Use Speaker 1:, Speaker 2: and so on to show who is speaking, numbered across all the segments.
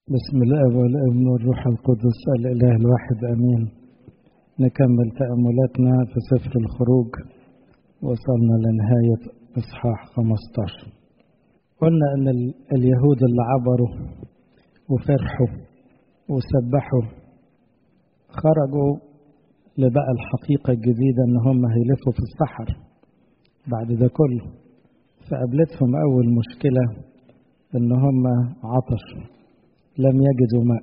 Speaker 1: بسم الله والابن والروح القدس الإله الواحد أمين نكمل تأملاتنا في سفر الخروج وصلنا لنهاية إصحاح 15 قلنا أن اليهود اللي عبروا وفرحوا وسبحوا خرجوا لبقى الحقيقة الجديدة أن هم هيلفوا في الصحر بعد ده كله فقابلتهم أول مشكلة أن هم عطشوا لم يجدوا ماء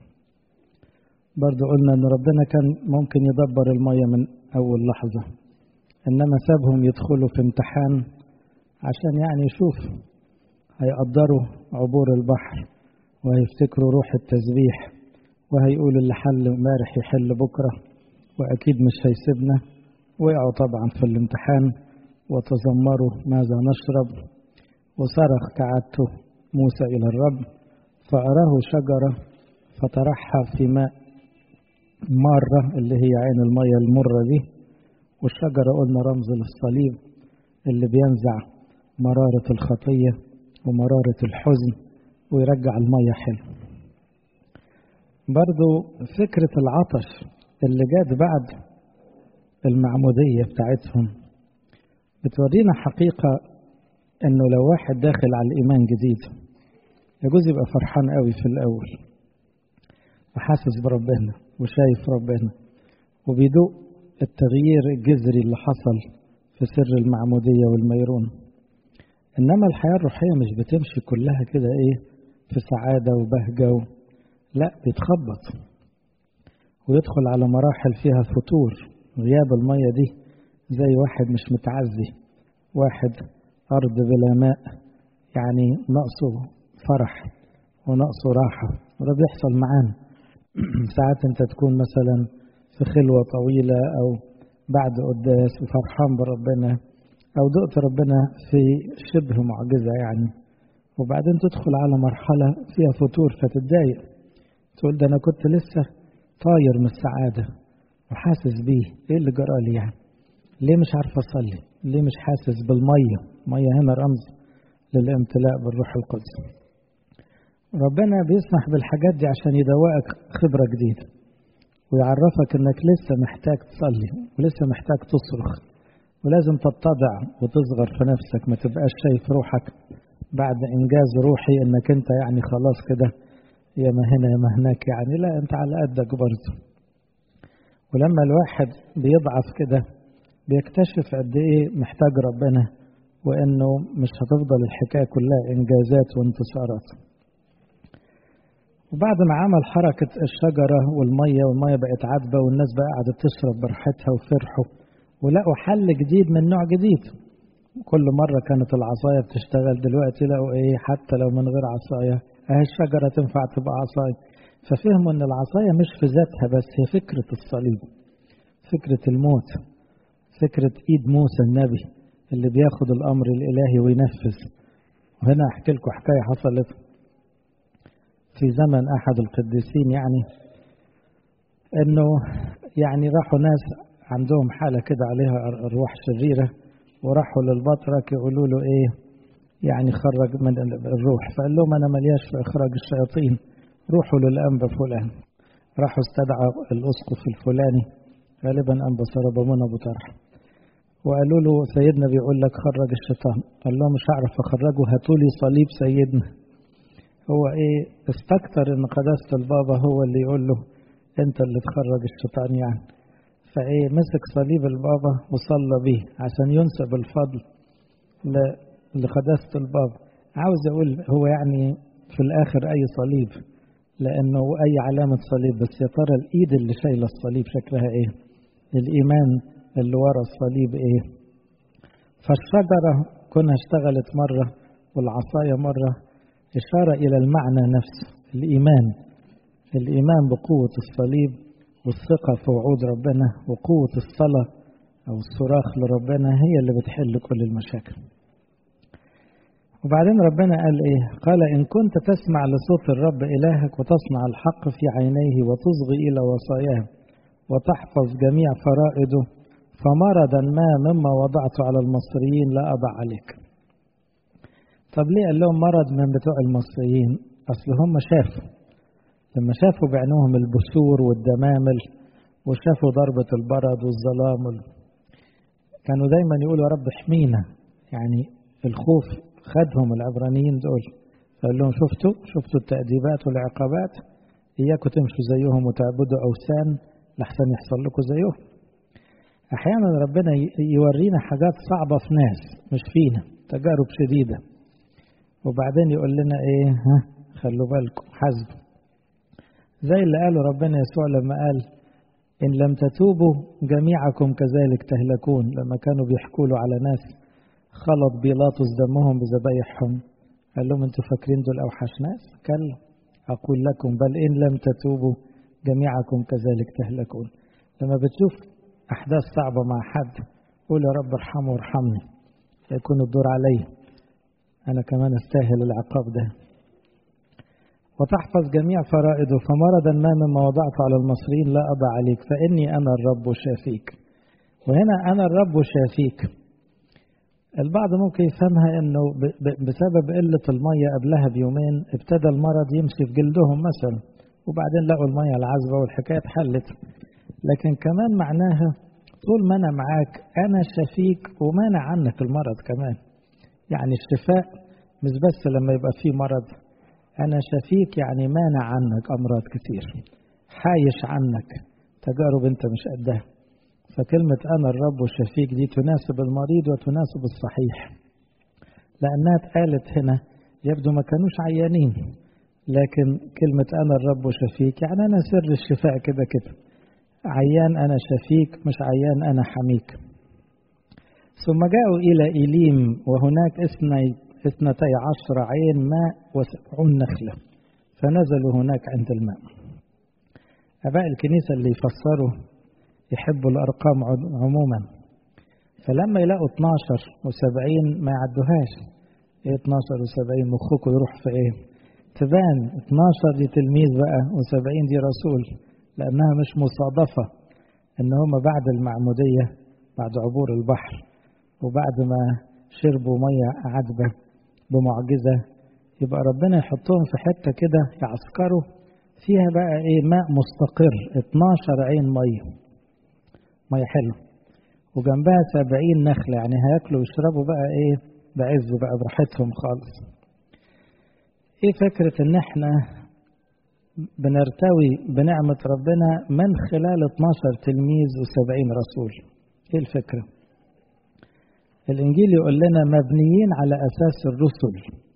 Speaker 1: برضو قلنا أن ربنا كان ممكن يدبر المية من أول لحظة إنما سابهم يدخلوا في امتحان عشان يعني يشوف هيقدروا عبور البحر وهيفتكروا روح التسبيح وهيقولوا اللي حل امبارح يحل بكرة وأكيد مش هيسيبنا وقعوا طبعا في الامتحان وتذمروا ماذا نشرب وصرخ كعادته موسى إلى الرب فأراه شجرة فطرحها في ماء مارة اللي هي عين المية المرة دي والشجرة قلنا رمز للصليب اللي بينزع مرارة الخطية ومرارة الحزن ويرجع المية حلو برضو فكرة العطش اللي جات بعد المعمودية بتاعتهم بتورينا حقيقة انه لو واحد داخل على الايمان جديد يجوز يبقى فرحان قوي في الأول وحاسس بربنا وشايف ربنا وبيدوق التغيير الجذري اللي حصل في سر المعمودية والميرون إنما الحياة الروحية مش بتمشي كلها كده إيه في سعادة وبهجة و... لا بيتخبط ويدخل على مراحل فيها فتور غياب المية دي زي واحد مش متعزي واحد أرض بلا ماء يعني نقصه فرح ونقص راحة وده بيحصل معانا ساعات انت تكون مثلا في خلوة طويلة أو بعد قداس وفرحان بربنا أو دقت ربنا في شبه معجزة يعني وبعدين تدخل على مرحلة فيها فتور فتتضايق تقول ده أنا كنت لسه طاير من السعادة وحاسس بيه إيه اللي جرالي يعني ليه مش عارف أصلي ليه مش حاسس بالمية مية هنا رمز للامتلاء بالروح القدس ربنا بيسمح بالحاجات دي عشان يدوقك خبرة جديدة ويعرفك انك لسه محتاج تصلي ولسه محتاج تصرخ ولازم تتضع وتصغر في نفسك ما تبقاش شايف روحك بعد انجاز روحي انك انت يعني خلاص كده يا ما هنا يا ما هناك يعني لا انت على قدك برضه ولما الواحد بيضعف كده بيكتشف قد ايه محتاج ربنا وانه مش هتفضل الحكايه كلها انجازات وانتصارات وبعد ما عمل حركة الشجرة والمية والمية بقت عذبة والناس بقى قعدت تشرب براحتها وفرحوا ولقوا حل جديد من نوع جديد كل مرة كانت العصاية بتشتغل دلوقتي لقوا ايه حتى لو من غير عصاية اهي الشجرة تنفع تبقى عصاية ففهموا ان العصاية مش في ذاتها بس هي فكرة الصليب فكرة الموت فكرة ايد موسى النبي اللي بياخد الامر الالهي وينفذ وهنا احكي لكم حكاية حصلت في زمن أحد القديسين يعني إنه يعني راحوا ناس عندهم حالة كده عليها أرواح شريرة وراحوا للبطرك يقولوا له إيه يعني خرج من الروح فقال لهم أنا ملياش في إخراج الشياطين روحوا للأنبا فلان راحوا استدعوا الأسقف الفلاني غالبا أنبا سربمون أبو طرح وقالوا له سيدنا بيقول لك خرج الشيطان قال لهم مش هعرف أخرجه هاتوا لي صليب سيدنا هو ايه استكتر ان قداسة البابا هو اللي يقول له انت اللي تخرج الشيطان يعني فايه مسك صليب البابا وصلى بيه عشان ينسب الفضل لقداسة البابا عاوز اقول هو يعني في الاخر اي صليب لانه اي علامة صليب بس يا ترى الايد اللي شايلة الصليب شكلها ايه الايمان اللي ورا الصليب ايه فالشجرة كنا اشتغلت مرة والعصاية مرة إشارة إلى المعنى نفسه الإيمان الإيمان بقوة الصليب والثقة في وعود ربنا وقوة الصلاة أو الصراخ لربنا هي اللي بتحل كل المشاكل وبعدين ربنا قال إيه قال إن كنت تسمع لصوت الرب إلهك وتصنع الحق في عينيه وتصغي إلى وصاياه وتحفظ جميع فرائده فمرضا ما مما وضعته على المصريين لا أضع عليك طب ليه قال لهم مرض من بتوع المصريين أصل هم شافوا لما شافوا بعينهم البثور والدمامل وشافوا ضربة البرد والظلام كانوا دايما يقولوا يا رب احمينا يعني الخوف خدهم العبرانيين دول فقال لهم شفتوا شفتوا التأديبات والعقابات إياكم تمشوا زيهم وتعبدوا أوثان لحسن يحصل لكم زيهم أحيانا ربنا يورينا حاجات صعبة في ناس مش فينا تجارب شديدة وبعدين يقول لنا إيه ها خلوا بالكم حزب زي اللي قاله ربنا يسوع لما قال إن لم تتوبوا جميعكم كذلك تهلكون لما كانوا بيحكوا له على ناس خلط بيلاطس دمهم بذبايحهم قال لهم انتوا فاكرين دول أوحش ناس؟ كلا أقول لكم بل إن لم تتوبوا جميعكم كذلك تهلكون لما بتشوف أحداث صعبة مع حد قول يا رب ارحمه وارحمني يكون الدور علي أنا كمان أستاهل العقاب ده وتحفظ جميع فرائضه فمرضا ما مما وضعته على المصريين لا أضع عليك فإني أنا الرب شافيك وهنا أنا الرب شافيك البعض ممكن يفهمها أنه بسبب قلة المية قبلها بيومين ابتدى المرض يمشي في جلدهم مثلا وبعدين لقوا المية العذبة والحكاية اتحلت لكن كمان معناها طول ما أنا معاك أنا شفيك ومانع عنك المرض كمان يعني الشفاء مش بس لما يبقى فيه مرض أنا شفيك يعني مانع عنك أمراض كتير حايش عنك تجارب أنت مش قدها فكلمة أنا الرب الشفيك دي تناسب المريض وتناسب الصحيح لأنها اتقالت هنا يبدو ما كانوش عيانين لكن كلمة أنا الرب شفيك يعني أنا سر الشفاء كده كده عيان أنا شفيك مش عيان أنا حميك ثم جاءوا إلى إيليم وهناك اثني اثنتي عشر عين ماء وسبعون نخلة فنزلوا هناك عند الماء أباء الكنيسة اللي يفسروا يحبوا الأرقام عموما فلما يلاقوا 12 و70 ما يعدوهاش ايه 12 و70 مخكم يروح في ايه تبان 12 دي تلميذ بقى و70 دي رسول لأنها مش مصادفة إن هم بعد المعمودية بعد عبور البحر وبعد ما شربوا مية عذبة بمعجزة يبقى ربنا يحطهم في حتة كده يعسكروا فيها بقى ايه ماء مستقر 12 عين مية مية حلو وجنبها 70 نخلة يعني هياكلوا ويشربوا بقى ايه بعز بقى براحتهم خالص ايه فكرة ان احنا بنرتوي بنعمة ربنا من خلال 12 تلميذ و70 رسول ايه الفكرة الانجيل يقول لنا مبنيين على اساس الرسل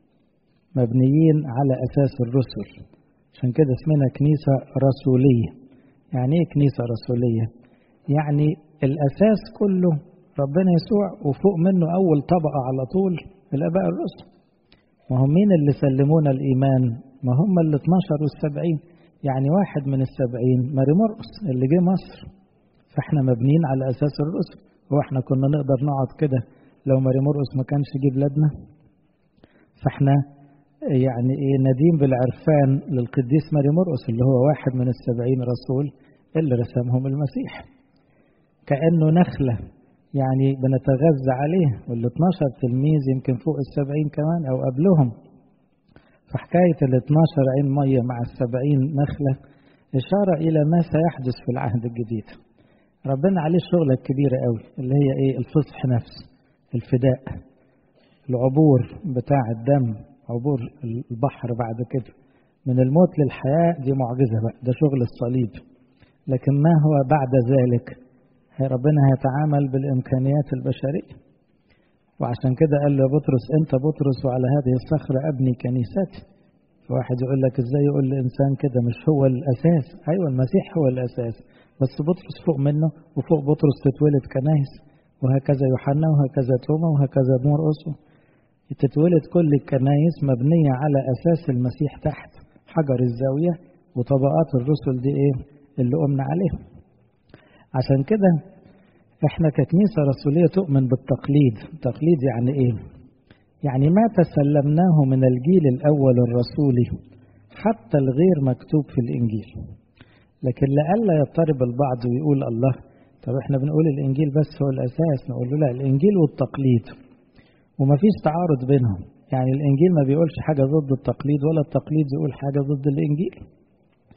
Speaker 1: مبنيين على اساس الرسل عشان كده اسمنا كنيسة رسولية يعني ايه كنيسة رسولية يعني الاساس كله ربنا يسوع وفوق منه اول طبقة على طول الاباء الرسل وهم مين اللي سلمونا الايمان ما هم ال 12 والسبعين يعني واحد من السبعين ماري مرقس اللي جه مصر فاحنا مبنيين على اساس الرسل هو احنا كنا نقدر نقعد كده لو ماري مرقس ما كانش جه بلادنا فاحنا يعني ايه نديم بالعرفان للقديس ماري مرقس اللي هو واحد من السبعين رسول اللي رسمهم المسيح كأنه نخلة يعني بنتغذى عليه وال 12 تلميذ يمكن فوق السبعين كمان أو قبلهم فحكاية ال 12 عين مية مع السبعين نخلة إشارة إلى ما سيحدث في العهد الجديد ربنا عليه الشغلة الكبيرة قوي اللي هي إيه الفصح نفس الفداء العبور بتاع الدم عبور البحر بعد كده من الموت للحياة دي معجزة بقى ده شغل الصليب لكن ما هو بعد ذلك ربنا هيتعامل بالإمكانيات البشرية وعشان كده قال له بطرس أنت بطرس وعلى هذه الصخرة أبني كنيستي فواحد يقول لك إزاي يقول لإنسان كده مش هو الأساس أيوة المسيح هو الأساس بس بطرس فوق منه وفوق بطرس تتولد كنايس وهكذا يوحنا وهكذا توما وهكذا مرقس تتولد كل الكنايس مبنية على أساس المسيح تحت حجر الزاوية وطبقات الرسل دي إيه اللي قمنا عليهم عشان كده احنا ككنيسة رسولية تؤمن بالتقليد تقليد يعني ايه يعني ما تسلمناه من الجيل الأول الرسولي حتى الغير مكتوب في الإنجيل لكن لئلا يضطرب البعض ويقول الله طب احنا بنقول الإنجيل بس هو الأساس نقول له لا الإنجيل والتقليد وما فيش تعارض بينهم يعني الإنجيل ما بيقولش حاجة ضد التقليد ولا التقليد يقول حاجة ضد الإنجيل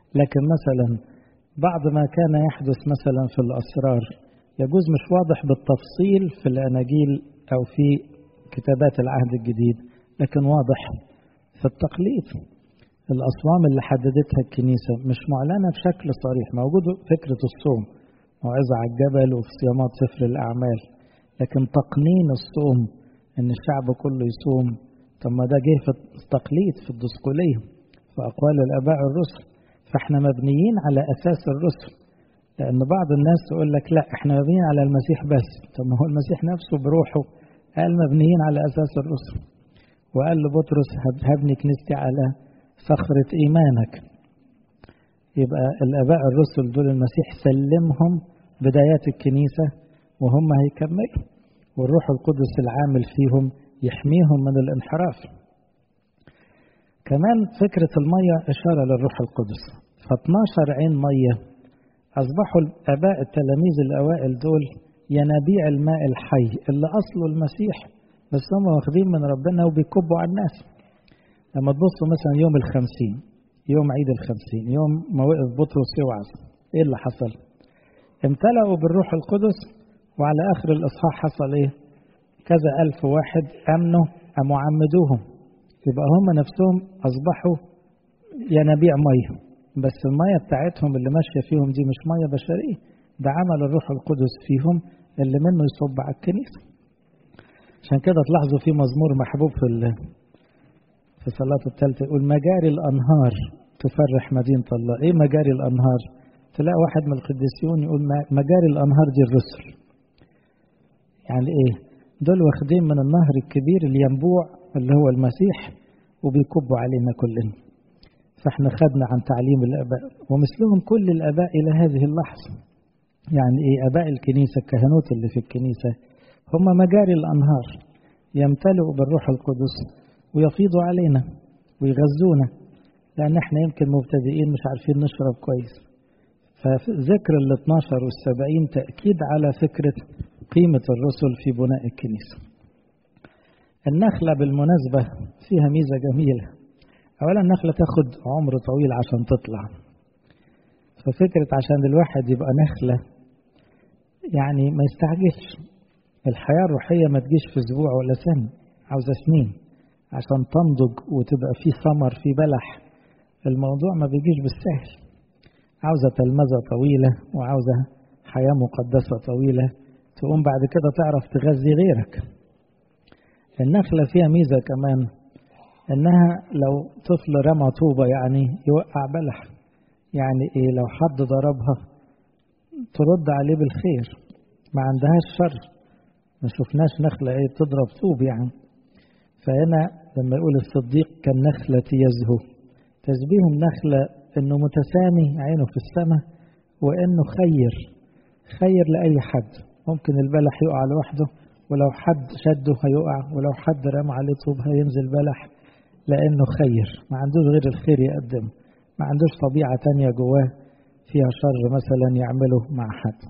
Speaker 1: لكن مثلا بعض ما كان يحدث مثلا في الأسرار يجوز مش واضح بالتفصيل في الأناجيل أو في كتابات العهد الجديد لكن واضح في التقليد الأصوام اللي حددتها الكنيسة مش معلنة بشكل صريح موجود فكرة الصوم موعظة على الجبل وفي صيامات سفر الأعمال لكن تقنين الصوم إن الشعب كله يصوم طب ما ده جه في التقليد في الدسقلية في أقوال الآباء الرسل فإحنا مبنيين على أساس الرسل لأن بعض الناس تقول لك لا إحنا مبنيين على المسيح بس طب ما هو المسيح نفسه بروحه قال مبنيين على أساس الرسل وقال لبطرس هبني كنيستي على صخرة إيمانك يبقى الآباء الرسل دول المسيح سلمهم بدايات الكنيسة وهم هيكملوا والروح القدس العامل فيهم يحميهم من الانحراف كمان فكرة المية إشارة للروح القدس ف 12 عين مية أصبحوا الآباء التلاميذ الأوائل دول ينابيع الماء الحي اللي أصله المسيح بس هم واخدين من ربنا وبيكبوا على الناس لما تبصوا مثلا يوم الخمسين يوم عيد الخمسين يوم ما وقف بطرس يوعظ ايه اللي حصل امتلأوا بالروح القدس وعلى آخر الإصحاح حصل ايه كذا ألف واحد أمنوا أم عمدوهم يبقى هم نفسهم أصبحوا ينابيع مية بس المية بتاعتهم اللي ماشية فيهم دي مش مية بشرية ده عمل الروح القدس فيهم اللي منه يصب على الكنيسة عشان كده تلاحظوا في مزمور محبوب في في صلاة الثالثة يقول مجاري الأنهار تفرح مدينة الله إيه مجاري الأنهار تلاقي واحد من القديسيون يقول مجاري الأنهار دي الرسل يعني إيه دول واخدين من النهر الكبير الينبوع اللي هو المسيح وبيكبوا علينا كلنا فاحنا خدنا عن تعليم الآباء ومثلهم كل الآباء إلى هذه اللحظة يعني إيه آباء الكنيسة الكهنوت اللي في الكنيسة هم مجاري الأنهار يمتلئوا بالروح القدس ويفيضوا علينا ويغذونا لأن احنا يمكن مبتدئين مش عارفين نشرب كويس فذكر ال 12 وال 70 تأكيد على فكرة قيمة الرسل في بناء الكنيسة النخلة بالمناسبة فيها ميزة جميلة أولا النخلة تاخد عمر طويل عشان تطلع ففكرة عشان الواحد يبقى نخلة يعني ما يستعجلش الحياة الروحية ما تجيش في أسبوع ولا سنة عاوزة سنين عشان تنضج وتبقى في ثمر في بلح الموضوع ما بيجيش بالسهل عاوزة تلمذة طويلة وعاوزة حياة مقدسة طويلة تقوم بعد كده تعرف تغذي غيرك النخلة فيها ميزة كمان إنها لو طفل رمى طوبة يعني يوقع بلح يعني إيه لو حد ضربها ترد عليه بالخير ما عندهاش شر ما شفناش نخلة إيه تضرب طوب يعني فهنا لما يقول الصديق كالنخلة يزهو تشبيه النخلة انه متسامي عينه في السماء وانه خير خير لأي حد ممكن البلح يقع لوحده ولو حد شده هيقع ولو حد رمى عليه طوب هينزل بلح لأنه خير ما عندوش غير الخير يقدمه ما عندوش طبيعة تانية جواه فيها شر مثلا يعمله مع حد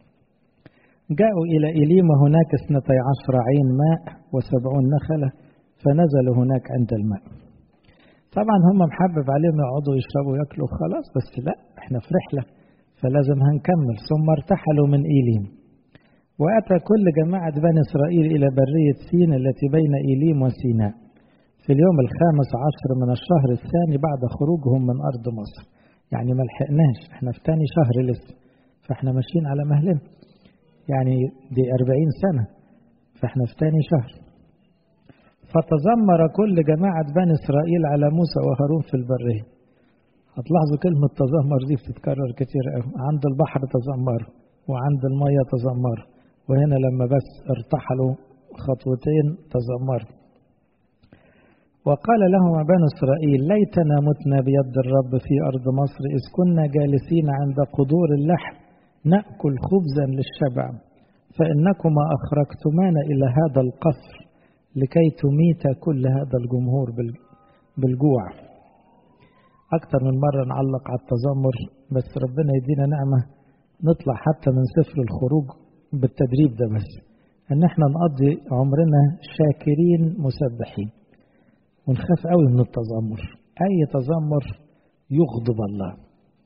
Speaker 1: جاءوا إلى إليم هناك اثنتي عشر عين ماء وسبعون نخلة فنزلوا هناك عند الماء طبعا هم محبب عليهم يقعدوا يشربوا وياكلوا خلاص بس لا احنا في رحلة فلازم هنكمل ثم ارتحلوا من إيليم وأتى كل جماعة بني إسرائيل إلى برية سين التي بين إيليم وسيناء في اليوم الخامس عشر من الشهر الثاني بعد خروجهم من أرض مصر يعني ما لحقناش احنا في تاني شهر لسه فاحنا ماشيين على مهلنا يعني دي أربعين سنة فاحنا في تاني شهر فتذمر كل جماعة بني إسرائيل على موسى وهارون في البرية هتلاحظوا كلمة تذمر دي بتتكرر كتير قوي عند البحر تذمروا وعند المية تذمروا وهنا لما بس ارتحلوا خطوتين تذمروا وقال لهم بنو إسرائيل ليتنا متنا بيد الرب في أرض مصر إذ كنا جالسين عند قدور اللحم نأكل خبزا للشبع فإنكما أخرجتمانا إلى هذا القصر لكي تميت كل هذا الجمهور بالجوع أكثر من مرة نعلق على التذمر بس ربنا يدينا نعمة نطلع حتى من سفر الخروج بالتدريب ده بس ان احنا نقضي عمرنا شاكرين مسبحين ونخاف قوي من التذمر اي تذمر يغضب الله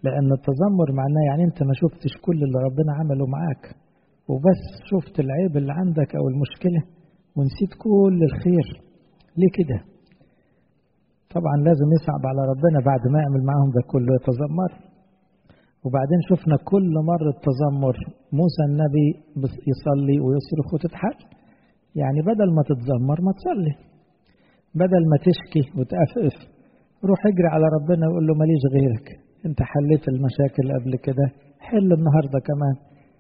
Speaker 1: لأن التذمر معناه يعني أنت ما شفتش كل اللي ربنا عمله معاك وبس شفت العيب اللي عندك أو المشكلة ونسيت كل الخير ليه كده طبعا لازم يصعب على ربنا بعد ما يعمل معاهم ده كله يتذمر وبعدين شفنا كل مرة تذمر موسى النبي يصلي ويصرخ وتتحل يعني بدل ما تتذمر ما تصلي بدل ما تشكي وتقفقف روح اجري على ربنا وقول له ماليش غيرك انت حليت المشاكل قبل كده حل النهاردة كمان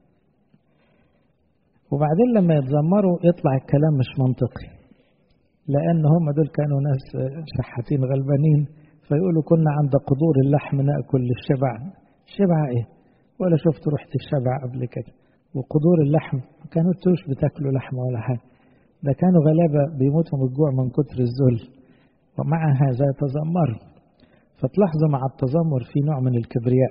Speaker 1: وبعدين لما يتذمروا يطلع الكلام مش منطقي لأن هم دول كانوا ناس شحاتين غلبانين فيقولوا كنا عند قدور اللحم نأكل للشبع شبع ايه ولا شفت رحت الشبع قبل كده وقدور اللحم ما كانوا توش بتاكلوا لحمة ولا حاجة ده كانوا غلابة بيموتوا من الجوع من كتر الذل ومع هذا يتذمروا فتلاحظوا مع التذمر في نوع من الكبرياء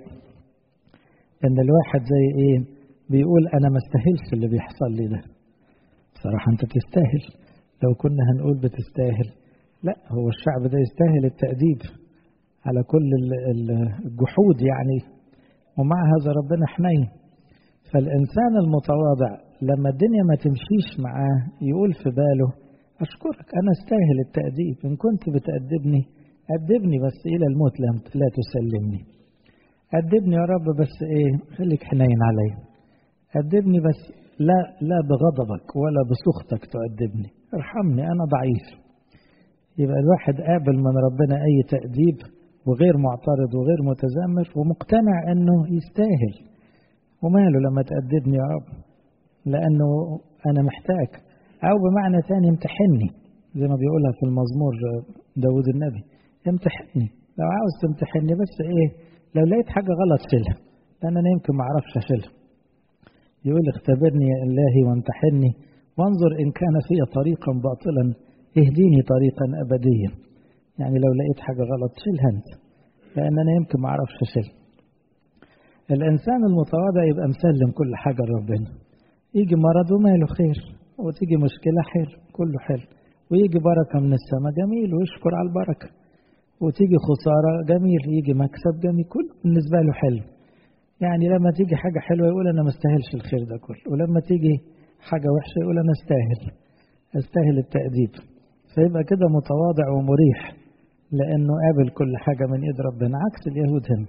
Speaker 1: ان الواحد زي ايه بيقول انا ما استاهلش اللي بيحصل لي ده بصراحة انت تستاهل لو كنا هنقول بتستاهل لا هو الشعب ده يستاهل التأديب على كل الجحود يعني ومع هذا ربنا حنين فالإنسان المتواضع لما الدنيا ما تمشيش معاه يقول في باله أشكرك أنا استاهل التأديب إن كنت بتأدبني أدبني بس إلى الموت لا تسلمني أدبني يا رب بس إيه خليك حنين علي أدبني بس لا لا بغضبك ولا بسخطك تؤدبني ارحمني أنا ضعيف يبقى الواحد قابل من ربنا أي تأديب وغير معترض وغير متذمر ومقتنع أنه يستاهل وماله لما تأدبني يا رب لأنه أنا محتاج أو بمعنى ثاني امتحني زي ما بيقولها في المزمور داود النبي امتحني لو عاوز تمتحني بس ايه لو لقيت حاجة غلط شيلها لأن أنا يمكن ما أعرفش أشيلها يقول اختبرني يا إلهي وامتحني وانظر إن كان في طريقا باطلا اهديني طريقا أبديا يعني لو لقيت حاجة غلط شيلها أنت لأن أنا يمكن ما أعرفش أشيلها الإنسان المتواضع يبقى مسلم كل حاجة لربنا يجي مرض وماله خير وتيجي مشكلة حلو كله حلو ويجي بركة من السماء جميل ويشكر على البركة وتيجي خسارة جميل يجي مكسب جميل كل بالنسبة له حلو يعني لما تيجي حاجة حلوة يقول أنا ما استاهلش الخير ده كله ولما تيجي حاجة وحشة يقول أنا استاهل استاهل التأديب فيبقى كده متواضع ومريح لأنه قابل كل حاجة من إيد ربنا عكس اليهود هنا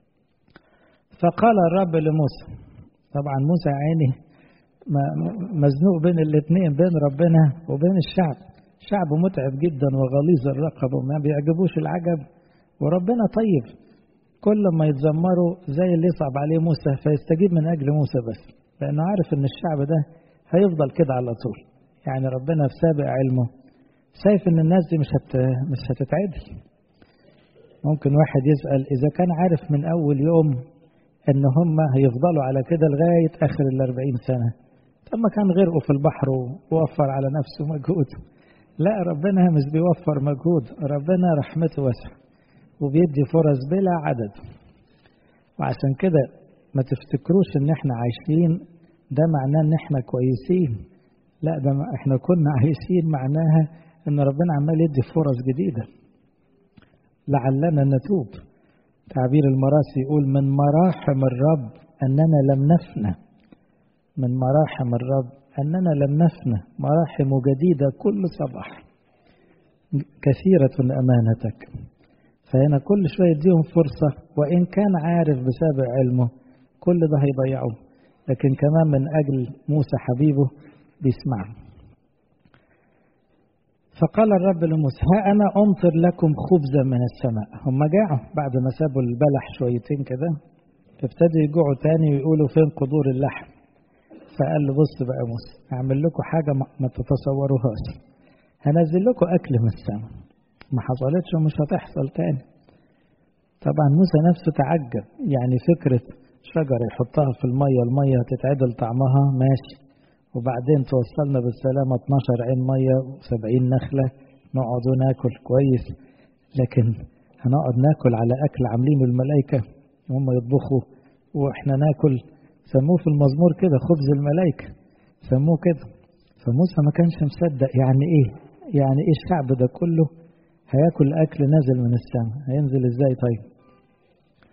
Speaker 1: فقال الرب لموسى طبعا موسى عيني مزنوق بين الاثنين بين ربنا وبين الشعب شعب متعب جدا وغليظ الرقبة وما بيعجبوش العجب وربنا طيب كل ما يتذمروا زي اللي يصعب عليه موسى فيستجيب من أجل موسى بس لأنه عارف إن الشعب ده هيفضل كده على طول يعني ربنا في سابق علمه شايف إن الناس دي مش هت مش هتتعدل ممكن واحد يسأل إذا كان عارف من أول يوم إن هم هيفضلوا على كده لغاية آخر الأربعين سنة طب ما كان غرقوا في البحر ووفر على نفسه مجهود لا ربنا مش بيوفر مجهود ربنا رحمته واسعة وبيدي فرص بلا عدد وعشان كده ما تفتكروش ان احنا عايشين ده معناه ان احنا كويسين لا ده احنا كنا عايشين معناها ان ربنا عمال يدي فرص جديدة لعلنا نتوب تعبير المراسي يقول من مراحم الرب اننا لم نفنى من مراحم الرب أننا لم نفنى مراحم جديدة كل صباح كثيرة أمانتك فهنا كل شوية يديهم فرصة وإن كان عارف بسابق علمه كل ده هيضيعه لكن كمان من أجل موسى حبيبه بيسمعه فقال الرب لموسى ها أنا أمطر لكم خبزا من السماء هم جاعوا بعد ما سابوا البلح شويتين كده ابتدوا يجوعوا تاني ويقولوا فين قدور اللحم فقال له بص بقى يا موسى هعمل لكم حاجة ما تتصوروهاش هنزل لكم أكل من السماء ما حصلتش ومش هتحصل تاني طبعا موسى نفسه تعجب يعني فكرة شجرة يحطها في المية المية تتعدل طعمها ماشي وبعدين توصلنا بالسلامة 12 عين مية و70 نخلة نقعد ناكل كويس لكن هنقعد ناكل على أكل عاملينه الملائكة هم يطبخوا وإحنا ناكل سموه في المزمور كده خبز الملائكة سموه كده فموسى ما كانش مصدق يعني ايه يعني ايه الشعب ده كله هياكل اكل نازل من السماء هينزل ازاي طيب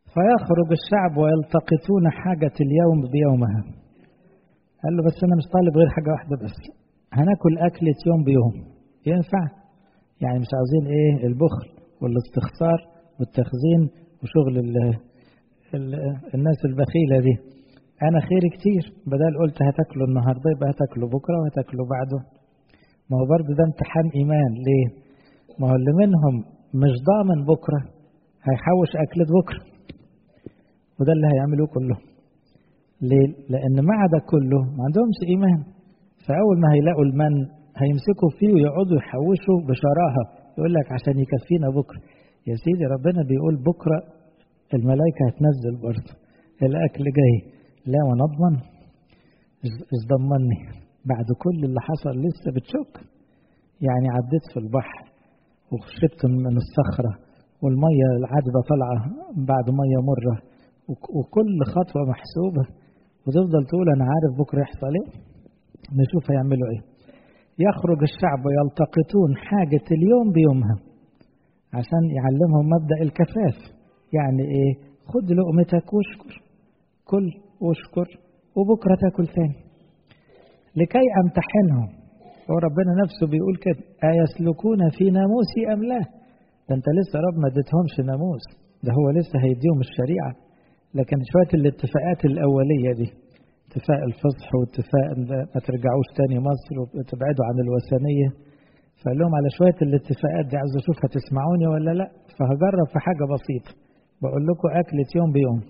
Speaker 1: فيخرج الشعب ويلتقطون حاجة اليوم بيومها قال له بس أنا مش طالب غير حاجة واحدة بس هناكل أكلة يوم بيوم ينفع يعني مش عاوزين إيه البخل والاستخسار والتخزين وشغل ال ال الناس البخيلة دي أنا خيري كتير بدل قلت هتاكلوا النهاردة يبقى هتاكلوا بكرة وهتاكلوا بعده ما هو برضه ده امتحان إيمان ليه؟ ما هو اللي منهم مش ضامن بكرة هيحوش أكلة بكرة وده اللي هيعملوه كله ليه؟ لأن مع ده كله ما عندهمش إيمان فأول ما هيلاقوا المن هيمسكوا فيه ويقعدوا يحوشوا بشراهة يقول لك عشان يكفينا بكرة يا سيدي ربنا بيقول بكرة الملائكة هتنزل برضه الأكل جاي لا ونضمن مش ضمني بعد كل اللي حصل لسه بتشك يعني عديت في البحر وشربت من الصخرة والمية العذبة طالعة بعد مية مرة وكل خطوة محسوبة وتفضل تقول أنا عارف بكرة يحصل إيه نشوف هيعملوا إيه يخرج الشعب يلتقطون حاجة اليوم بيومها عشان يعلمهم مبدأ الكفاف يعني إيه خد لقمتك واشكر كل واشكر وبكرة تاكل ثاني لكي أمتحنهم هو ربنا نفسه بيقول كده أيسلكون في ناموسي أم لا ده أنت لسه رب ما اديتهمش ناموس ده هو لسه هيديهم الشريعة لكن شوية الاتفاقات الأولية دي اتفاق الفصح واتفاق ما ترجعوش تاني مصر وتبعدوا عن الوثنية فقال لهم على شوية الاتفاقات دي عايز أشوف هتسمعوني ولا لا فهجرب في حاجة بسيطة بقول لكم أكلة يوم بيوم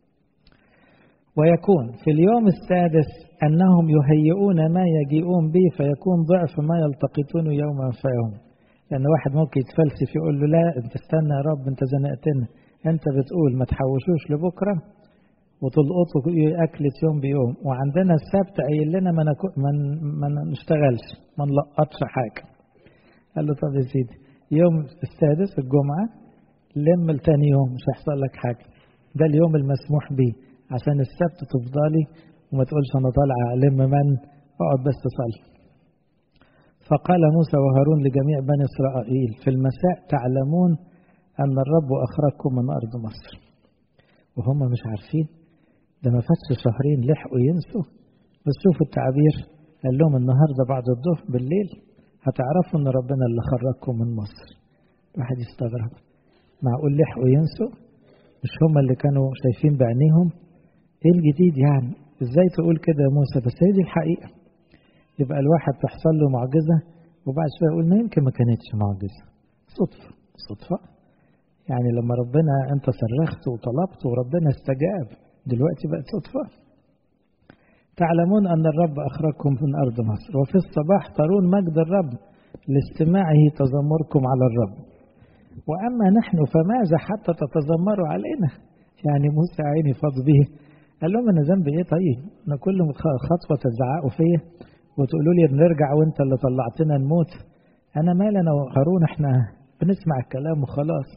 Speaker 1: ويكون في اليوم السادس أنهم يهيئون ما يجيئون به فيكون ضعف ما يلتقطون يوما فيوم لأن واحد ممكن يتفلسف يقول له لا أنت استنى يا رب أنت زنقتنا أنت بتقول ما تحوشوش لبكرة وتلقطوا أكلة يوم بيوم وعندنا السبت قايل لنا ما, نكو ما, ما نشتغلش ما نلقطش حاجة قال له طب يا سيدي يوم السادس الجمعة لم لتاني يوم مش هيحصل لك حاجة ده اليوم المسموح به عشان السبت تفضلي وما تقولش انا طالع الم من اقعد بس تصلي فقال موسى وهارون لجميع بني اسرائيل في المساء تعلمون ان الرب اخرجكم من ارض مصر وهم مش عارفين ده ما فاتش شهرين لحقوا ينسوا بس شوفوا التعبير قال لهم النهارده بعد الظهر بالليل هتعرفوا ان ربنا اللي خرجكم من مصر الواحد يستغرب معقول لحقوا ينسوا مش هم اللي كانوا شايفين بعينيهم ايه الجديد يعني ازاي تقول كده يا موسى بس هي دي الحقيقة يبقى الواحد تحصل له معجزة وبعد شوية يقول ما يمكن ما كانتش معجزة صدفة صدفة يعني لما ربنا انت صرخت وطلبت وربنا استجاب دلوقتي بقت صدفة تعلمون أن الرب أخرجكم من أرض مصر وفي الصباح ترون مجد الرب لاستماعه تذمركم على الرب وأما نحن فماذا حتى تتذمروا علينا يعني موسى عيني فاض به قال لهم انا ذنبي ايه طيب انا كل خطوه تزعقوا فيا وتقولوا لي نرجع وانت اللي طلعتنا نموت انا مال انا وهارون احنا بنسمع الكلام وخلاص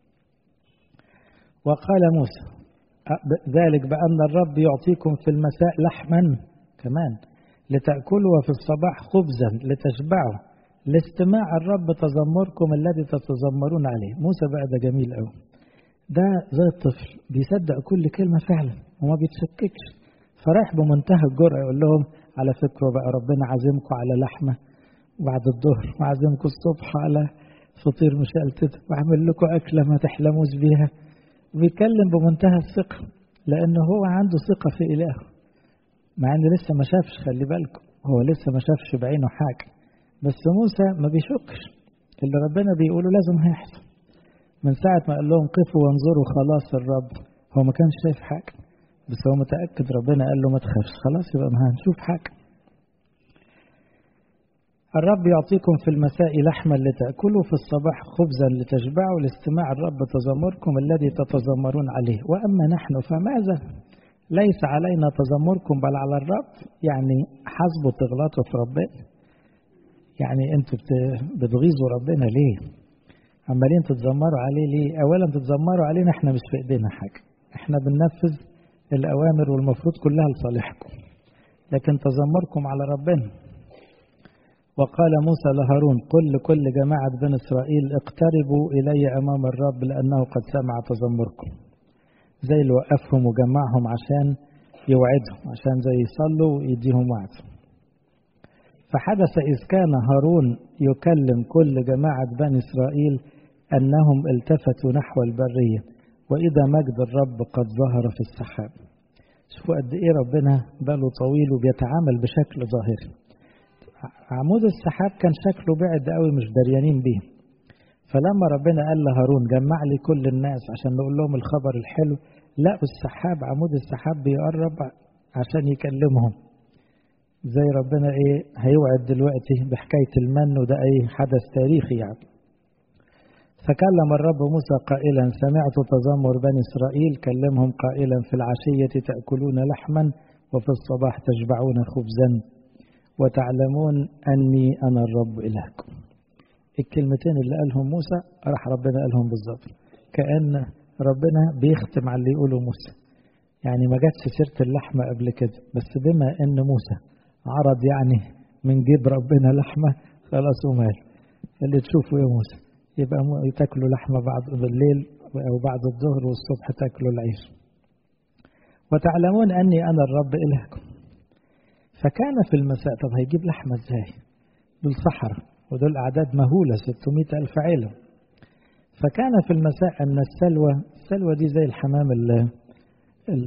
Speaker 1: وقال موسى ذلك بأن الرب يعطيكم في المساء لحما كمان لتأكلوا وفي الصباح خبزا لتشبعوا لاستماع الرب تذمركم الذي تتذمرون عليه موسى بقى ده جميل قوي ده زي الطفل بيصدق كل كلمة فعلا وما بيتشككش فرايح بمنتهى الجرأة يقول لهم على فكرة بقى ربنا عازمكم على لحمة بعد الظهر وعازمكم الصبح على فطير مشلتت وعامل لكم أكلة ما تحلموش بيها بيتكلم بمنتهى الثقة لأنه هو عنده ثقة في إلهه مع إنه لسه ما شافش خلي بالكم هو لسه ما شافش بعينه حاجة بس موسى ما بيشكش اللي ربنا بيقوله لازم هيحصل من ساعة ما قال لهم قفوا وانظروا خلاص الرب هو ما كانش شايف حاجة بس هو متأكد ربنا قال له ما تخافش خلاص يبقى ما هنشوف حاجة الرب يعطيكم في المساء لحما لتأكلوا في الصباح خبزا لتشبعوا لاستماع الرب تذمركم الذي تتذمرون عليه وأما نحن فماذا ليس علينا تذمركم بل على الرب يعني حسبوا تغلطوا في ربنا يعني انتوا بتغيظوا ربنا ليه عمالين تتذمروا عليه ليه اولا تتذمروا علينا احنا مش في ايدينا حاجه احنا بننفذ الاوامر والمفروض كلها لصالحكم لكن تذمركم على ربنا وقال موسى لهارون قل لكل جماعة بني إسرائيل اقتربوا إلي أمام الرب لأنه قد سمع تذمركم زي اللي وقفهم وجمعهم عشان يوعدهم عشان زي يصلوا ويديهم وعد فحدث إذ كان هارون يكلم كل جماعة بني إسرائيل أنهم التفتوا نحو البرية وإذا مجد الرب قد ظهر في السحاب شوفوا قد إيه ربنا باله طويل وبيتعامل بشكل ظاهري عمود السحاب كان شكله بعد قوي مش دريانين بيه فلما ربنا قال لهارون جمع لي كل الناس عشان نقول لهم الخبر الحلو لقوا السحاب عمود السحاب بيقرب عشان يكلمهم زي ربنا ايه هيوعد دلوقتي بحكاية المن وده ايه حدث تاريخي يعني فكلم الرب موسى قائلا سمعت تذمر بني إسرائيل كلمهم قائلا في العشية تأكلون لحما وفي الصباح تشبعون خبزا وتعلمون أني أنا الرب إلهكم الكلمتين اللي قالهم موسى راح ربنا قالهم بالظبط كأن ربنا بيختم على اللي يقوله موسى يعني ما جاتش سيرة اللحمة قبل كده بس بما أن موسى عرض يعني من جيب ربنا لحمة خلاص ومال اللي تشوفه يا موسى يبقى تاكلوا لحمة بعد بالليل أو بعد الظهر والصبح تاكلوا العيش وتعلمون أني أنا الرب إلهكم فكان في المساء طب هيجيب لحمة ازاي دول صحراء ودول أعداد مهولة 600 ألف عيلة فكان في المساء أن السلوى السلوى دي زي الحمام ال ال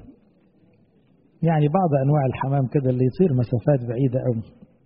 Speaker 1: يعني بعض أنواع الحمام كده اللي يطير مسافات بعيدة أوي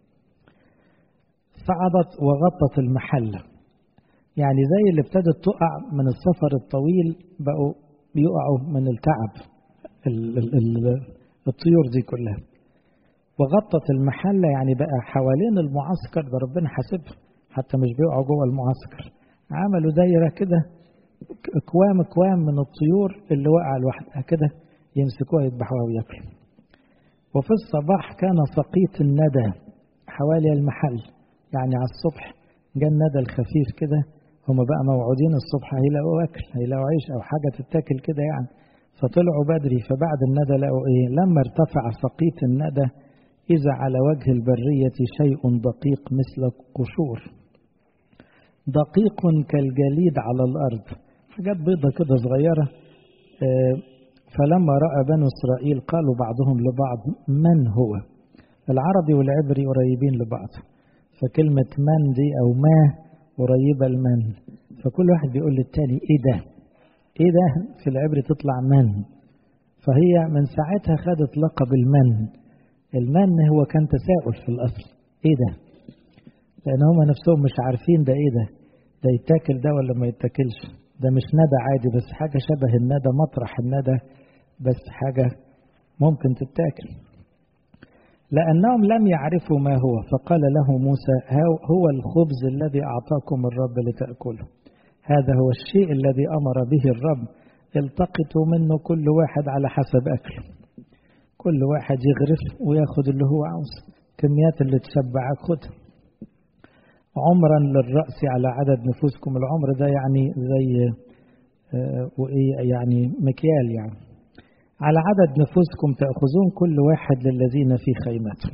Speaker 1: صعدت وغطت المحلة يعني زي اللي ابتدت تقع من السفر الطويل بقوا يقعوا من التعب ال ال ال الطيور دي كلها وغطت المحلة يعني بقى حوالين المعسكر ده ربنا حاسبها حتى مش بيقعوا جوه المعسكر عملوا دايرة كده أكوام أكوام من الطيور اللي وقع لوحدها كده يمسكوها يذبحوها وياكلوا وفي الصباح كان سقيط الندى حوالي المحل يعني على الصبح جاء الندى الخفيف كده هم بقى موعودين الصبح هيلاقوا أكل هيلاقوا عيش أو حاجة تتاكل كده يعني فطلعوا بدري فبعد الندى لقوا إيه لما ارتفع سقيط الندى إذا على وجه البرية شيء دقيق مثل قشور دقيق كالجليد على الأرض حاجات بيضة كده صغيرة فلما رأى بنو إسرائيل قالوا بعضهم لبعض من هو العربي والعبري قريبين لبعض فكلمة من دي أو ما قريبة المن فكل واحد بيقول للتاني إيه ده إيه ده في العبري تطلع من فهي من ساعتها خدت لقب المن المن هو كان تساؤل في الأصل إيه ده لأن هم نفسهم مش عارفين ده إيه ده ده يتاكل ده ولا ما يتاكلش ده مش ندى عادي بس حاجة شبه الندى مطرح الندى بس حاجة ممكن تتاكل لأنهم لم يعرفوا ما هو فقال له موسى هو الخبز الذي أعطاكم الرب لتأكله هذا هو الشيء الذي أمر به الرب التقطوا منه كل واحد على حسب أكله كل واحد يغرف وياخد اللي هو عاوز كميات اللي تشبعك خدها عمرا للرأس على عدد نفوسكم العمر ده يعني زي وإيه يعني مكيال يعني على عدد نفوسكم تأخذون كل واحد للذين في خيمته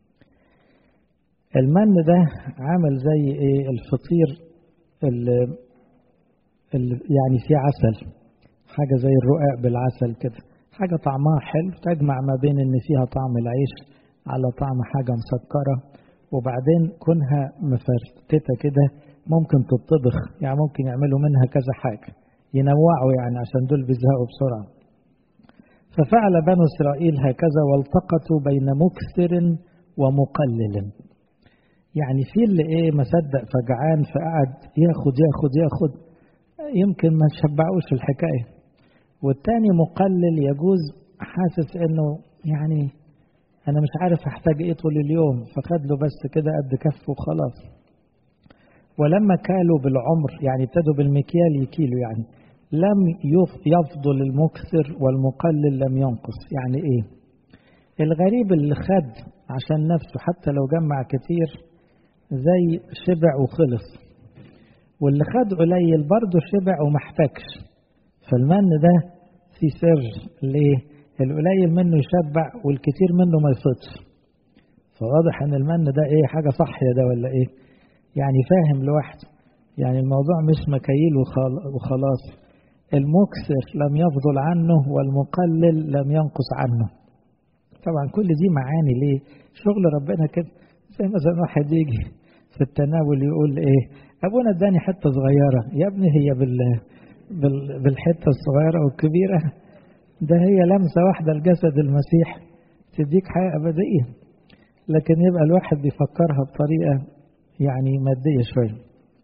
Speaker 1: المن ده عامل زي ايه الفطير اللي يعني فيه عسل حاجة زي الرقاق بالعسل كده حاجة طعمها حلو تجمع ما بين ان فيها طعم العيش على طعم حاجة مسكرة وبعدين كونها مفرتتة كده ممكن تطبخ يعني ممكن يعملوا منها كذا حاجة ينوعوا يعني عشان دول بيزهقوا بسرعة ففعل بنو إسرائيل هكذا والتقطوا بين مكثر ومقلل يعني في اللي ايه ما صدق فجعان فقعد ياخد ياخد ياخد يمكن ما تشبعوش الحكايه والتاني مقلل يجوز حاسس انه يعني انا مش عارف احتاج ايه طول اليوم فخد له بس كده قد كفه وخلاص ولما كالوا بالعمر يعني ابتدوا بالمكيال يكيلوا يعني لم يفضل المكثر والمقلل لم ينقص يعني ايه الغريب اللي خد عشان نفسه حتى لو جمع كتير زي شبع وخلص واللي خد قليل برضه شبع ومحتاجش فالمن ده في سر ليه القليل منه يشبع والكتير منه ما يفضش فواضح ان المن ده ايه حاجه صحيه ده ولا ايه يعني فاهم لوحده يعني الموضوع مش مكاييل وخلاص المكسر لم يفضل عنه والمقلل لم ينقص عنه طبعا كل دي معاني ليه شغل ربنا كده زي مثلا واحد يجي في التناول يقول ايه ابونا اداني حته صغيره يا ابني هي بال بالحته الصغيره والكبيره ده هي لمسه واحده لجسد المسيح تديك حياه ابديه لكن يبقى الواحد بيفكرها بطريقه يعني ماديه شويه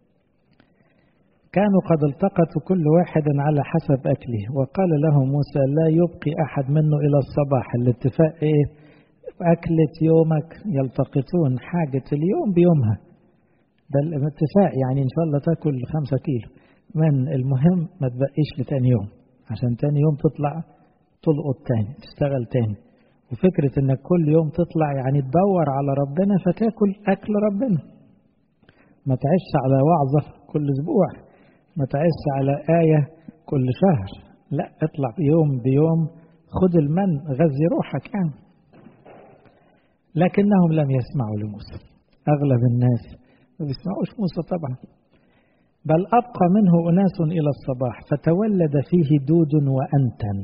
Speaker 1: كانوا قد التقطوا كل واحد على حسب أكله وقال له موسى لا يبقي أحد منه إلى الصباح الاتفاق إيه أكلة يومك يلتقطون حاجة اليوم بيومها ده الاتفاق يعني إن شاء الله تاكل خمسة كيلو من المهم ما تبقيش لتاني يوم عشان تاني يوم تطلع تلقط تاني تشتغل تاني وفكرة انك كل يوم تطلع يعني تدور على ربنا فتاكل أكل ربنا ما تعيش على وعظة كل أسبوع ما تعيش على آية كل شهر لا اطلع يوم بيوم خد المن غذي روحك يعني لكنهم لم يسمعوا لموسى أغلب الناس ما بيسمعوش موسى طبعا بل أبقى منه أناس إلى الصباح فتولد فيه دود وأنتن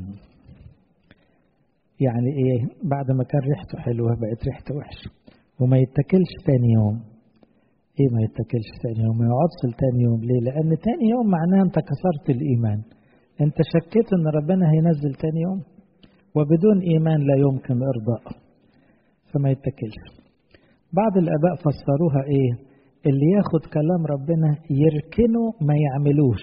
Speaker 1: يعني إيه بعد ما كان ريحته حلوة بقت ريحته وحشة وما يتكلش تاني يوم ايه ما يتكلش تاني يوم ما يقعدش لتاني يوم ليه لان تاني يوم معناه انت كسرت الايمان انت شكيت ان ربنا هينزل تاني يوم وبدون ايمان لا يمكن ارضائه فما يتكلش بعض الاباء فسروها ايه اللي ياخد كلام ربنا يركنه ما يعملوش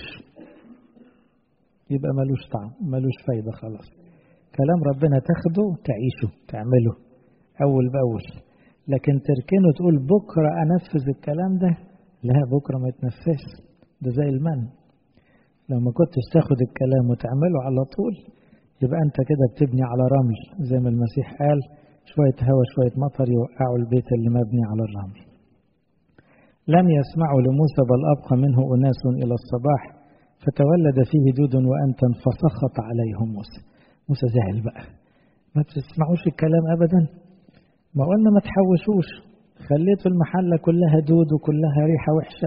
Speaker 1: يبقى ملوش طعم ملوش فايدة خلاص كلام ربنا تاخده تعيشه تعمله أول بأول لكن تركنه تقول بكرة أنفذ الكلام ده لا بكرة ما يتنفذش ده زي المن لو ما كنتش تاخد الكلام وتعمله على طول يبقى أنت كده بتبني على رمل زي ما المسيح قال شوية هوا شوية مطر يوقعوا البيت اللي مبني على الرمل لم يسمعوا لموسى بل أبقى منه أناس إلى الصباح فتولد فيه دود وأنتن فسخط عليهم موسى موسى زعل بقى ما تسمعوش الكلام أبدا ما قلنا ما تحوشوش خليتوا المحلة كلها دود وكلها ريحة وحشة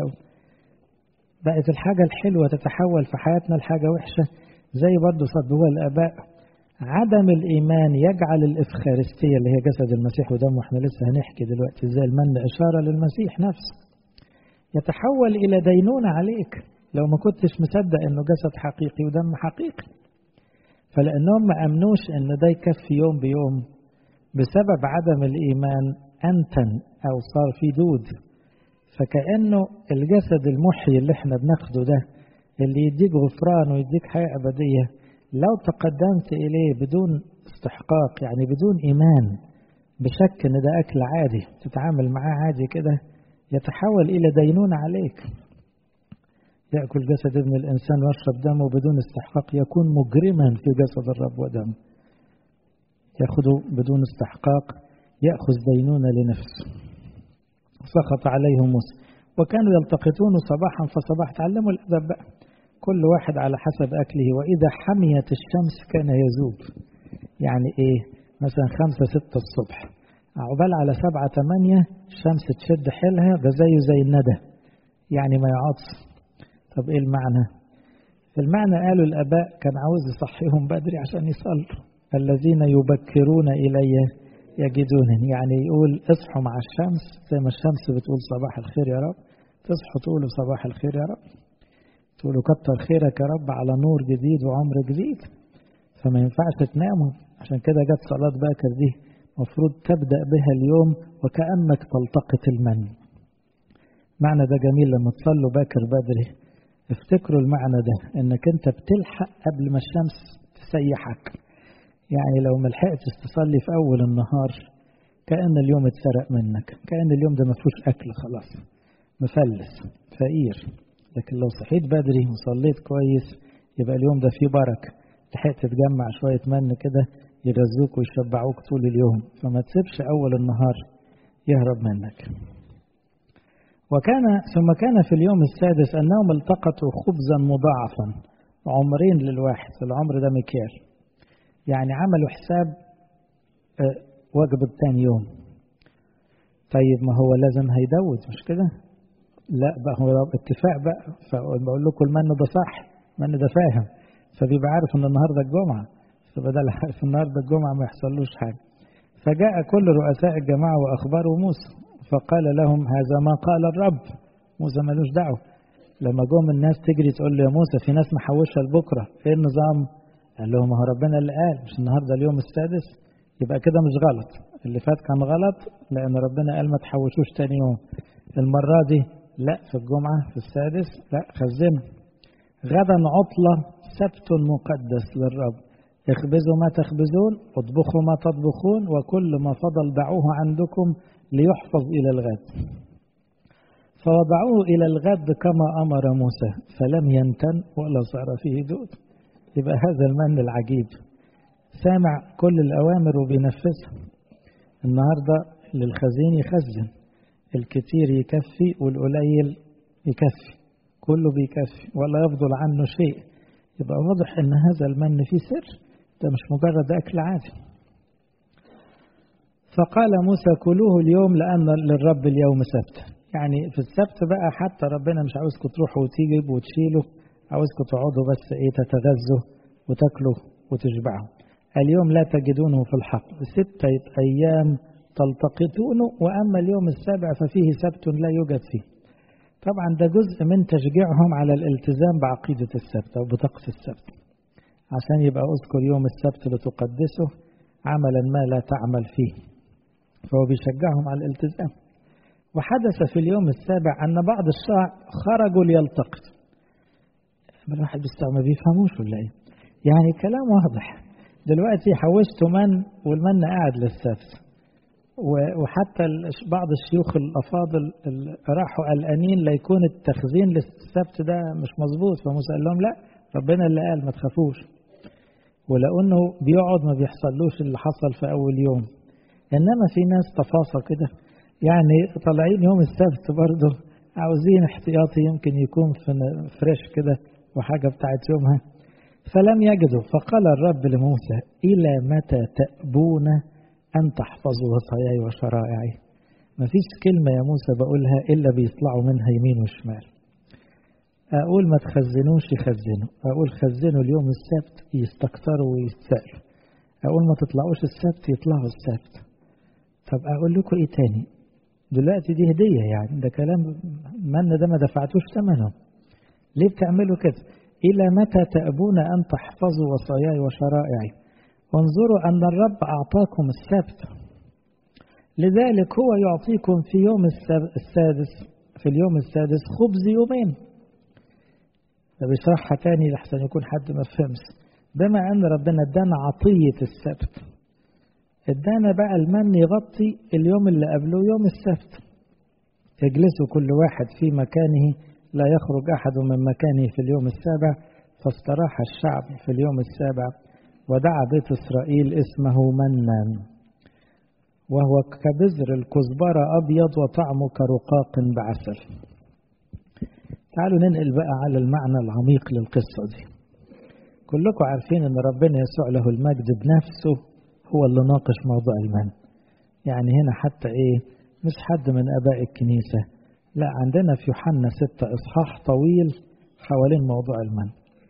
Speaker 1: بقت الحاجة الحلوة تتحول في حياتنا لحاجة وحشة زي برضه صدقوها الآباء عدم الإيمان يجعل الإفخارستية اللي هي جسد المسيح ودمه احنا لسه هنحكي دلوقتي ازاي المن إشارة للمسيح نفسه يتحول إلى دينونة عليك لو ما كنتش مصدق إنه جسد حقيقي ودم حقيقي فلأنهم ما أمنوش إن ده يكفي يوم بيوم بسبب عدم الإيمان أنتن أو صار في دود فكأنه الجسد المحيي اللي احنا بناخده ده اللي يديك غفران ويديك حياة أبدية لو تقدمت إليه بدون استحقاق يعني بدون إيمان بشك إن ده أكل عادي تتعامل معاه عادي كده يتحول إلى دينونة عليك يأكل جسد ابن الإنسان ويشرب دمه بدون استحقاق يكون مجرما في جسد الرب ودمه يأخذه بدون استحقاق يأخذ دينونة لنفسه سخط عليهم موسى وكانوا يلتقطون صباحا فصباح تعلموا الأدب بقى كل واحد على حسب أكله وإذا حميت الشمس كان يذوب يعني إيه مثلا خمسة ستة الصبح عقبال على سبعة تمانية الشمس تشد حيلها ده زيه زي الندى يعني ما يقعدش طب إيه المعنى المعنى قالوا الآباء كان عاوز يصحيهم بدري عشان يصلوا الذين يبكرون إلي يجدونني يعني يقول اصحوا مع الشمس زي ما الشمس بتقول صباح الخير يا رب تصحوا تقولوا صباح الخير يا رب تقولوا كتر خيرك يا رب على نور جديد وعمر جديد فما ينفعش تناموا عشان كده جت صلاة باكر دي مفروض تبدأ بها اليوم وكأنك تلتقط المن معنى ده جميل لما تصلوا باكر بدري افتكروا المعنى ده انك انت بتلحق قبل ما الشمس تسيحك يعني لو ما لحقتش تصلي في اول النهار كأن اليوم اتسرق منك كأن اليوم ده ما فيهوش اكل خلاص مفلس فقير لكن لو صحيت بدري وصليت كويس يبقى اليوم ده فيه بركة لحقت تجمع شوية من كده يغذوك ويشبعوك طول اليوم فما تسيبش أول النهار يهرب منك وكان ثم كان في اليوم السادس أنهم التقطوا خبزا مضاعفا عمرين للواحد العمر ده مكيال يعني عملوا حساب وجبة تاني يوم طيب ما هو لازم هيدود مش كده لا بقى هو اتفاق بقى فبقول لكم المن ده صح المن ده فاهم فبيبقى عارف ان النهارده الجمعه فبدل عارف النهارده الجمعه ما يحصلوش حاجه فجاء كل رؤساء الجماعه واخبروا موسى فقال لهم هذا ما قال الرب موسى ملوش دعوه لما جم الناس تجري تقول له يا موسى في ناس محوشه لبكره ايه النظام؟ قال لهم هو ربنا اللي قال مش النهارده اليوم السادس يبقى كده مش غلط اللي فات كان غلط لان ربنا قال ما تحوشوش تاني يوم المره دي لا في الجمعه في السادس لا خزنوا غدا عطله سبت مقدس للرب اخبزوا ما تخبزون اطبخوا ما تطبخون وكل ما فضل دعوه عندكم ليحفظ الى الغد فوضعوه الى الغد كما امر موسى فلم ينتن ولا صار فيه دود يبقى هذا المن العجيب سامع كل الأوامر وبينفذها النهاردة للخزين يخزن الكتير يكفي والقليل يكفي كله بيكفي ولا يفضل عنه شيء يبقى واضح ان هذا المن فيه سر ده مش مجرد اكل عادي فقال موسى كلوه اليوم لان للرب اليوم سبت يعني في السبت بقى حتى ربنا مش عاوزكم تروحوا وتيجوا وتشيلوا عاوزكم تقعدوا بس ايه تتغذوا وتاكلوا وتشبعوا اليوم لا تجدونه في الحق ستة أيام تلتقطونه وأما اليوم السابع ففيه سبت لا يوجد فيه طبعا ده جزء من تشجيعهم على الالتزام بعقيدة السبت أو بطقس السبت عشان يبقى أذكر يوم السبت لتقدسه عملا ما لا تعمل فيه فهو بيشجعهم على الالتزام وحدث في اليوم السابع أن بعض الشعب خرجوا ليلتقطوا الواحد ما بيفهموش ولا ايه يعني كلام واضح دلوقتي حوشتوا من والمن قاعد للسبت وحتى بعض الشيوخ الافاضل راحوا قلقانين ليكون التخزين للسبت ده مش مظبوط فموسى قال لهم لا ربنا اللي قال ما تخافوش ولو انه بيقعد ما بيحصلوش اللي حصل في اول يوم انما في ناس تفاصى كده يعني طالعين يوم السبت برضه عاوزين احتياطي يمكن يكون فريش كده وحاجة بتاعت يومها فلم يجدوا فقال الرب لموسى إلى متى تأبون أن تحفظوا وصاياي وشرائعي ما فيش كلمة يا موسى بقولها إلا بيطلعوا منها يمين وشمال أقول ما تخزنوش يخزنوا أقول خزنوا اليوم السبت يستكتروا ويتسألوا أقول ما تطلعوش السبت يطلعوا السبت طب أقول لكم إيه تاني دلوقتي دي هدية يعني ده كلام من ده ما دفعتوش ثمنه ليه بتعملوا كده إلى متى تأبون أن تحفظوا وصاياي وشرائعي وانظروا أن الرب أعطاكم السبت لذلك هو يعطيكم في يوم السادس في اليوم السادس خبز يومين ده بيشرحها تاني لحسن يكون حد ما فهمش بما أن ربنا ادانا عطية السبت ادانا بقى المن يغطي اليوم اللي قبله يوم السبت يجلسوا كل واحد في مكانه لا يخرج أحد من مكانه في اليوم السابع فاستراح الشعب في اليوم السابع ودعا بيت إسرائيل اسمه منان وهو كبذر الكزبرة أبيض وطعمه كرقاق بعسل تعالوا ننقل بقى على المعنى العميق للقصة دي كلكم عارفين أن ربنا يسوع له المجد بنفسه هو اللي ناقش موضوع المن يعني هنا حتى إيه مش حد من آباء الكنيسة لا عندنا في يوحنا ستة إصحاح طويل حوالين موضوع المن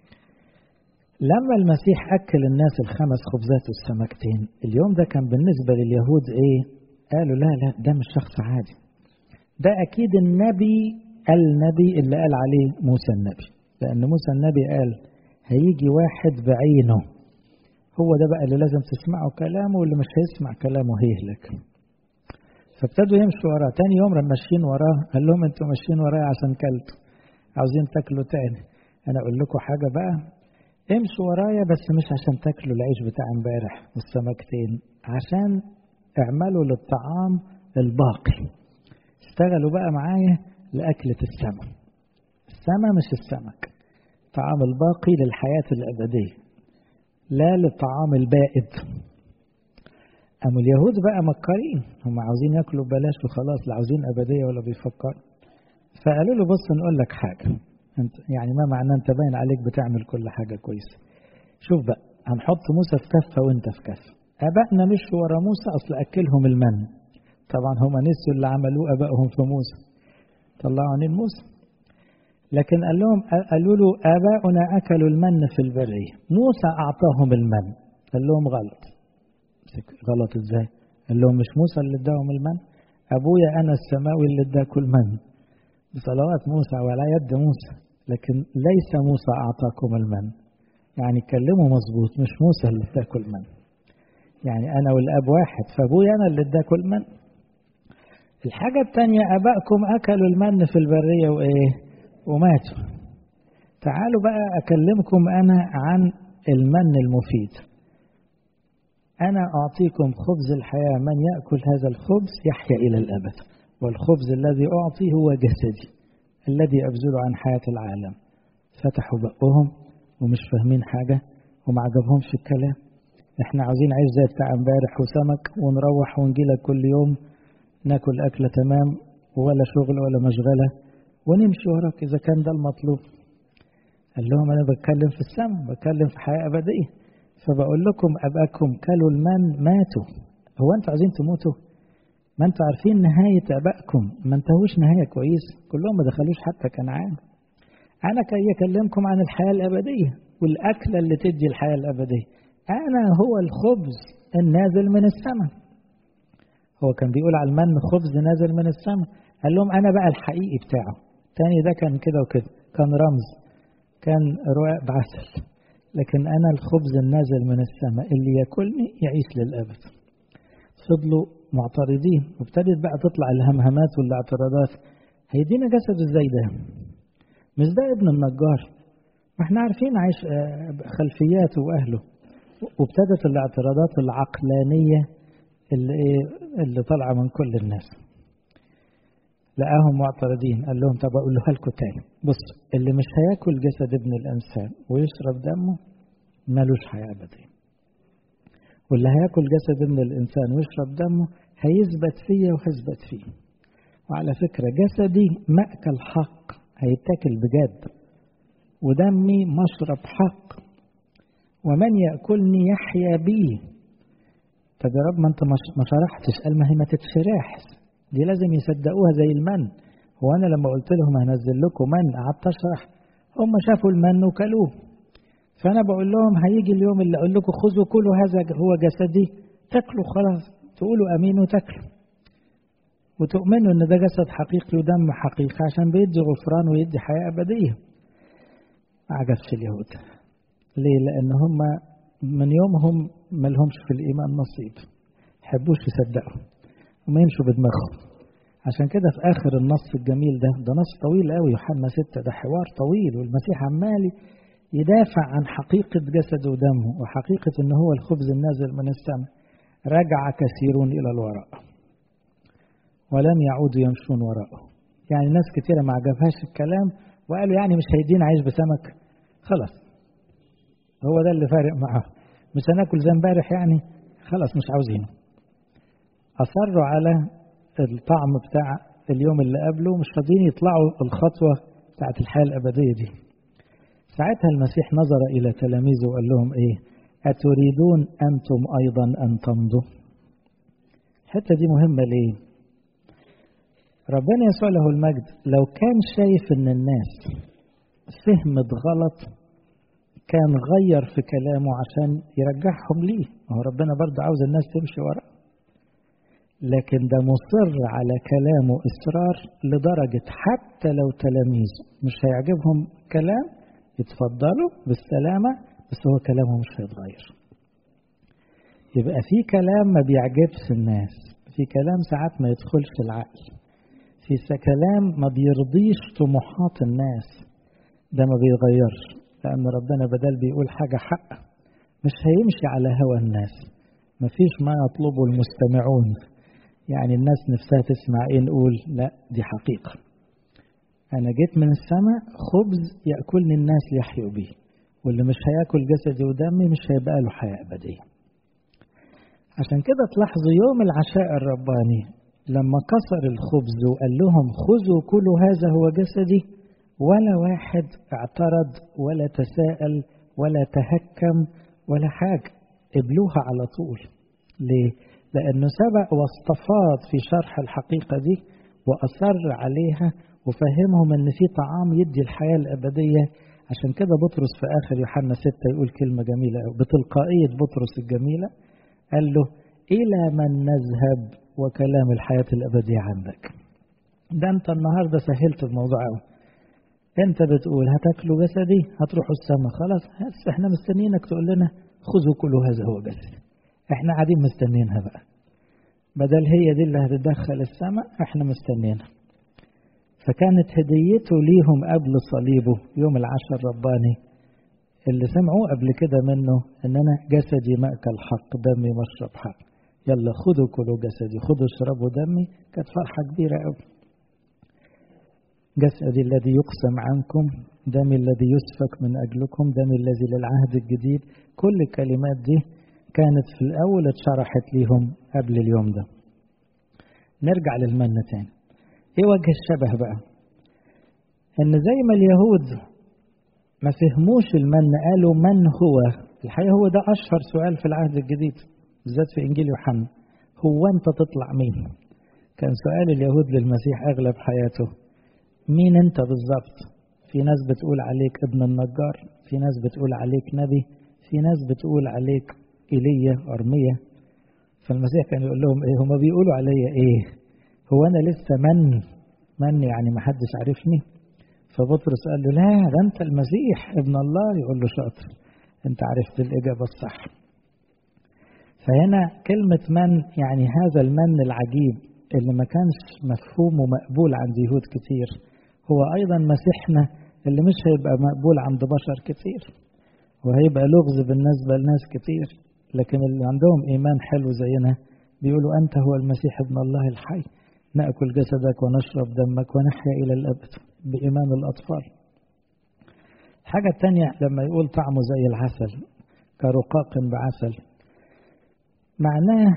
Speaker 1: لما المسيح أكل الناس الخمس خبزات والسمكتين اليوم ده كان بالنسبة لليهود إيه قالوا لا لا ده مش شخص عادي ده أكيد النبي النبي اللي قال عليه موسى النبي لأن موسى النبي قال هيجي واحد بعينه هو ده بقى اللي لازم تسمعوا كلامه واللي مش هيسمع كلامه هيهلك فابتدوا يمشوا وراه تاني يوم لما ماشيين وراه قال لهم انتوا ماشيين ورايا عشان كلتوا عاوزين تاكلوا تاني انا اقول لكم حاجه بقى امشوا ورايا بس مش عشان تاكلوا العيش بتاع امبارح والسمكتين عشان اعملوا للطعام الباقي اشتغلوا بقى معايا لأكلة السمك السمك مش السمك طعام الباقي للحياة الأبدية لا للطعام البائد أما اليهود بقى مكارين هم عاوزين ياكلوا ببلاش وخلاص لا عاوزين أبدية ولا بيفكروا فقالوا له بص نقول لك حاجة انت يعني ما معناه انت باين عليك بتعمل كل حاجة كويسة شوف بقى هنحط موسى في كفة وانت في كفة أبائنا مشوا ورا موسى أصل أكلهم المن طبعا هم نسوا اللي عملوه أبائهم في موسى طلعوا عن موسى لكن قال لهم قالوا له آباؤنا أكلوا المن في البرية موسى أعطاهم المن قال لهم غلط غلط إزاي قال لهم مش موسى اللي اداهم المن أبويا أنا السماوي اللي اداكم المن بصلوات موسى وعلى يد موسى لكن ليس موسى أعطاكم المن يعني كلموا مظبوط مش موسى اللي اداكم المن يعني أنا والأب واحد فأبويا أنا اللي اداكم المن الحاجة الثانية أبائكم أكلوا المن في البرية وإيه وماتوا تعالوا بقى أكلمكم أنا عن المن المفيد أنا أعطيكم خبز الحياة من يأكل هذا الخبز يحيا إلى الأبد والخبز الذي أعطي هو جسدي الذي أبذله عن حياة العالم فتحوا بقهم ومش فاهمين حاجة وما عجبهمش الكلام احنا عاوزين عيش زي بتاع امبارح وسمك ونروح ونجيلك كل يوم ناكل أكلة تمام ولا شغل ولا مشغلة ونمشي وراك إذا كان ده المطلوب قال لهم أنا بتكلم في السماء بتكلم في حياة أبدية فبقول لكم أباكم كلوا المن ماتوا هو أنتوا عايزين تموتوا ما أنتوا عارفين نهاية أبائكم ما انتهوش نهاية كويس كلهم ما دخلوش حتى كنعان أنا كي أكلمكم عن الحياة الأبدية والأكلة اللي تدي الحياة الأبدية أنا هو الخبز النازل من السماء هو كان بيقول على المن خبز نازل من السماء قال لهم أنا بقى الحقيقي بتاعه تاني ده كان كده وكده كان رمز كان رواق بعسل لكن أنا الخبز النازل من السماء اللي ياكلني يعيش للأبد فضلوا معترضين وابتدت بقى تطلع الهمهمات والاعتراضات هيدينا جسد ازاي ده مش ده ابن النجار ما احنا عارفين عايش خلفياته واهله وابتدت الاعتراضات العقلانيه اللي ايه اللي طالعه من كل الناس لقاهم معترضين قال لهم طب اقولها لكم تاني بص اللي مش هياكل جسد ابن الانسان ويشرب دمه مالوش حياه ابديه واللي هياكل جسد ابن الانسان ويشرب دمه هيثبت فيا وهثبت فيه وعلى فكره جسدي ماكل حق هيتاكل بجد ودمي مشرب حق ومن ياكلني يحيا بي طب يا رب ما انت ما شرحتش قال ما هي ما تتشرحش دي لازم يصدقوها زي المن هو انا لما قلت لهم هنزل لكم من قعدت اشرح هم شافوا المن وكلوه فانا بقول لهم هيجي اليوم اللي اقول لكم خذوا كلوا هذا هو جسدي تاكلوا خلاص تقولوا امين وتاكلوا وتؤمنوا ان ده جسد حقيقي ودم حقيقي عشان بيدي غفران ويدي حياه ابديه ما عجبش اليهود ليه لان هم من يومهم ما لهمش في الايمان نصيب يحبوش يصدقوا وما يمشوا بدماغهم عشان كده في اخر النص الجميل ده ده نص طويل قوي يوحنا ستة ده حوار طويل والمسيح عمال يدافع عن حقيقة جسده ودمه وحقيقة ان هو الخبز النازل من السماء رجع كثيرون الى الوراء ولم يعودوا يمشون وراءه يعني ناس كتيرة ما عجبهاش الكلام وقالوا يعني مش هيدينا عيش بسمك خلاص هو ده اللي فارق معاه مش هناكل زي امبارح يعني خلاص مش عاوزينه أصروا على الطعم بتاع اليوم اللي قبله مش راضيين يطلعوا الخطوة بتاعت الحياة الأبدية دي ساعتها المسيح نظر إلى تلاميذه وقال لهم إيه أتريدون أنتم أيضا أن تمضوا الحتة دي مهمة ليه ربنا يسوع له المجد لو كان شايف ان الناس فهمت غلط كان غير في كلامه عشان يرجعهم ليه ما هو ربنا برضه عاوز الناس تمشي وراه لكن ده مصر على كلامه إصرار لدرجة حتى لو تلاميذ مش هيعجبهم كلام يتفضلوا بالسلامة بس هو كلامه مش هيتغير يبقى في كلام ما بيعجبش الناس في كلام ساعات ما يدخلش العقل في كلام ما بيرضيش طموحات الناس ده ما بيغيرش لأن ربنا بدل بيقول حاجة حق مش هيمشي على هوى الناس مفيش ما يطلبه المستمعون يعني الناس نفسها تسمع ايه نقول لا دي حقيقة أنا جيت من السماء خبز يأكلني الناس ليحيوا به واللي مش هياكل جسدي ودمي مش هيبقى له حياة أبدية عشان كده تلاحظوا يوم العشاء الرباني لما كسر الخبز وقال لهم خذوا كلوا هذا هو جسدي ولا واحد اعترض ولا تساءل ولا تهكم ولا حاجة قبلوها على طول ليه؟ لأنه سبق واستفاض في شرح الحقيقة دي وأصر عليها وفهمهم ان في طعام يدي الحياة الأبدية عشان كده بطرس في آخر يوحنا 6 يقول كلمة جميلة أو بتلقائية بطرس الجميلة قال له إلى من نذهب وكلام الحياة الأبدية عندك ده أنت النهاردة سهلت الموضوع أوي أنت بتقول هتاكلوا جسدي هتروحوا السماء خلاص احنا مستنيينك تقول لنا خذوا كلوا هذا هو جسدي احنا قاعدين مستنيينها بقى بدل هي دي اللي هتدخل السماء احنا مستنيينها فكانت هديته ليهم قبل صليبه يوم العشر الرباني اللي سمعوه قبل كده منه ان انا جسدي مأكل حق دمي مشرب حق يلا خدوا كلوا جسدي خدوا اشربوا دمي كانت فرحة كبيرة قوي جسدي الذي يقسم عنكم دمي الذي يسفك من أجلكم دمي الذي للعهد الجديد كل الكلمات دي كانت في الأول اتشرحت ليهم قبل اليوم ده نرجع للمن تاني ايه وجه الشبه بقى ان زي ما اليهود ما فهموش المن قالوا من هو الحقيقة هو ده أشهر سؤال في العهد الجديد بالذات في إنجيل يوحنا هو أنت تطلع مين كان سؤال اليهود للمسيح أغلب حياته مين أنت بالظبط في ناس بتقول عليك ابن النجار في ناس بتقول عليك نبي في ناس بتقول عليك إيليا أرمية فالمسيح كان يقول لهم إيه هما بيقولوا عليا إيه هو أنا لسه من من يعني ما حدش عارفني فبطرس قال له لا ده أنت المسيح ابن الله يقول له شاطر أنت عرفت الإجابة الصح فهنا كلمة من يعني هذا المن العجيب اللي ما كانش مفهوم ومقبول عند يهود كتير هو أيضا مسيحنا اللي مش هيبقى مقبول عند بشر كتير وهيبقى لغز بالنسبة لناس كتير لكن اللي عندهم إيمان حلو زينا بيقولوا أنت هو المسيح ابن الله الحي نأكل جسدك ونشرب دمك ونحيا إلى الأبد بإيمان الأطفال الحاجة التانية لما يقول طعمه زي العسل كرقاق بعسل معناه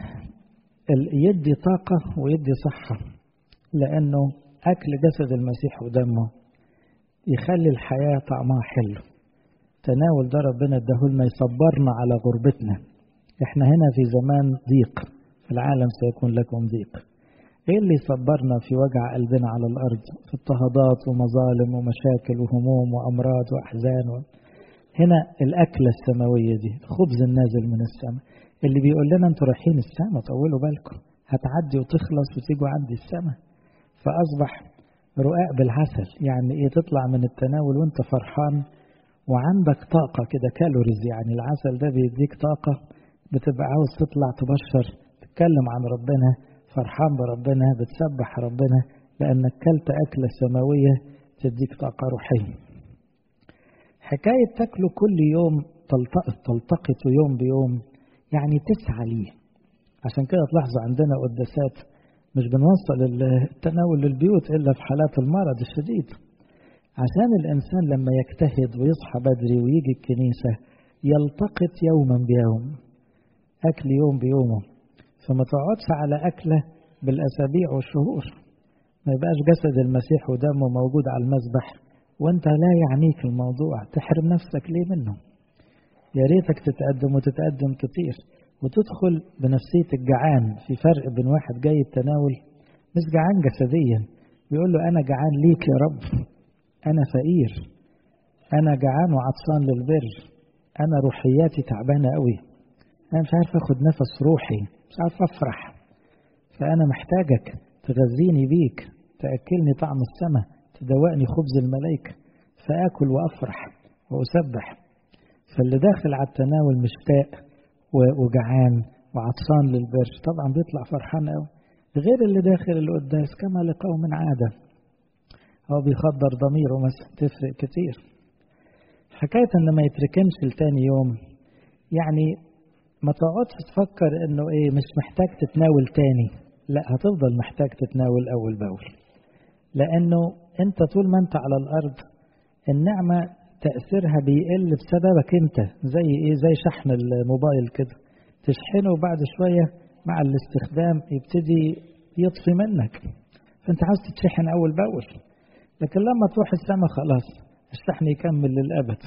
Speaker 1: يدي طاقة ويدي صحة لأنه أكل جسد المسيح ودمه يخلي الحياة طعمها حلو تناول ده ربنا اداهولنا يصبرنا على غربتنا احنا هنا في زمان ضيق في العالم سيكون لكم ضيق ايه اللي يصبرنا في وجع قلبنا على الارض في اضطهادات ومظالم ومشاكل وهموم وامراض واحزان و... هنا الاكله السماويه دي الخبز النازل من السماء اللي بيقول لنا انتوا رايحين السماء طولوا بالكم هتعدي وتخلص وتيجوا عندي السماء فاصبح رقاق بالعسل يعني ايه تطلع من التناول وانت فرحان وعندك طاقة كده كالوريز يعني العسل ده بيديك طاقة بتبقى عاوز تطلع تبشر تتكلم عن ربنا فرحان بربنا بتسبح ربنا لأنك كلت أكلة سماوية تديك طاقة روحية حكاية تاكله كل يوم تلتقط تلتقط يوم بيوم يعني تسعى ليه عشان كده تلاحظوا عندنا قداسات مش بنوصل التناول للبيوت إلا في حالات المرض الشديد عشان الإنسان لما يجتهد ويصحى بدري ويجي الكنيسة يلتقط يوما بيوم أكل يوم بيومه فما تقعدش على أكلة بالأسابيع والشهور ما يبقاش جسد المسيح ودمه موجود على المذبح وانت لا يعنيك الموضوع تحرم نفسك ليه منه يا ريتك تتقدم وتتقدم كتير وتدخل بنفسية الجعان في فرق بين واحد جاي التناول مش جعان جسديا بيقول له أنا جعان ليك يا رب أنا فقير أنا جعان وعطشان للبر أنا روحياتي تعبانة قوي أنا مش عارف أخد نفس روحي مش عارف أفرح فأنا محتاجك تغذيني بيك تأكلني طعم السماء تدوقني خبز الملائكة فآكل وأفرح وأسبح فاللي داخل على التناول مشتاق وجعان وعطشان للبر طبعا بيطلع فرحان قوي غير اللي داخل القداس كما لقوم عاده هو بيخدر ضميره مثلا تفرق كتير حكاية ان ما يتركنش لتاني يوم يعني ما تقعدش تفكر انه ايه مش محتاج تتناول تاني لا هتفضل محتاج تتناول اول باول لانه انت طول ما انت على الارض النعمة تأثيرها بيقل بسببك انت زي ايه زي شحن الموبايل كده تشحنه وبعد شوية مع الاستخدام يبتدي يطفي منك فانت عاوز تتشحن اول باول لكن لما تروح السماء خلاص الشحن يكمل للأبد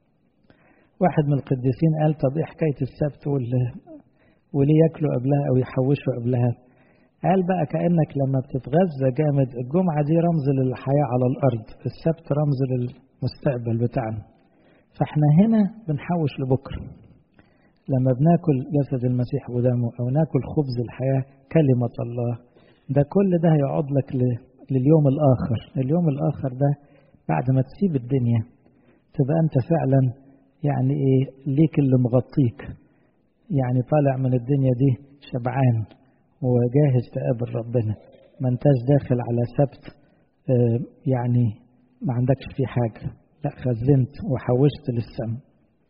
Speaker 1: واحد من القديسين قال طب ايه حكاية السبت واللي وليه ياكلوا قبلها أو يحوشوا قبلها قال بقى كأنك لما بتتغذى جامد الجمعة دي رمز للحياة على الأرض السبت رمز للمستقبل بتاعنا فاحنا هنا بنحوش لبكرة لما بناكل جسد المسيح ودمه أو ناكل خبز الحياة كلمة الله ده كل ده هيقعد لك لليوم الآخر اليوم الآخر ده بعد ما تسيب الدنيا تبقى أنت فعلا يعني إيه ليك اللي مغطيك يعني طالع من الدنيا دي شبعان وجاهز تقابل ربنا ما انتش داخل على سبت اه يعني ما عندكش فيه حاجة لا خزنت وحوشت للسم